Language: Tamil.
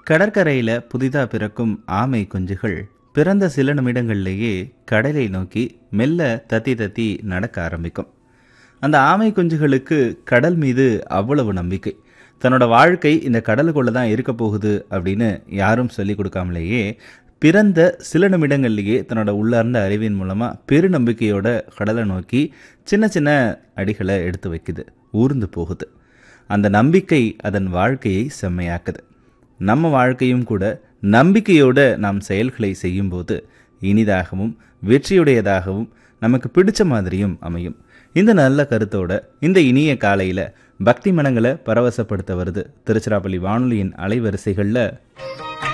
கடற்கரையில் புதிதாக பிறக்கும் ஆமை குஞ்சுகள் பிறந்த சில நிமிடங்கள்லேயே கடலை நோக்கி மெல்ல தத்தி தத்தி நடக்க ஆரம்பிக்கும் அந்த ஆமை குஞ்சுகளுக்கு கடல் மீது அவ்வளவு நம்பிக்கை தன்னோட வாழ்க்கை இந்த கடலுக்குள்ள தான் இருக்க போகுது அப்படின்னு யாரும் சொல்லி கொடுக்காமலேயே பிறந்த சில நிமிடங்கள்லேயே தன்னோட உள்ளார்ந்த அறிவின் மூலமாக பெருநம்பிக்கையோட கடலை நோக்கி சின்ன சின்ன அடிகளை எடுத்து வைக்குது ஊர்ந்து போகுது அந்த நம்பிக்கை அதன் வாழ்க்கையை செம்மையாக்குது நம்ம வாழ்க்கையும் கூட நம்பிக்கையோட நாம் செயல்களை செய்யும்போது இனிதாகவும் வெற்றியுடையதாகவும் நமக்கு பிடிச்ச மாதிரியும் அமையும் இந்த நல்ல கருத்தோட இந்த இனிய காலையில் பக்தி மனங்களை பரவசப்படுத்த வருது திருச்சிராப்பள்ளி வானொலியின் அலைவரிசைகளில்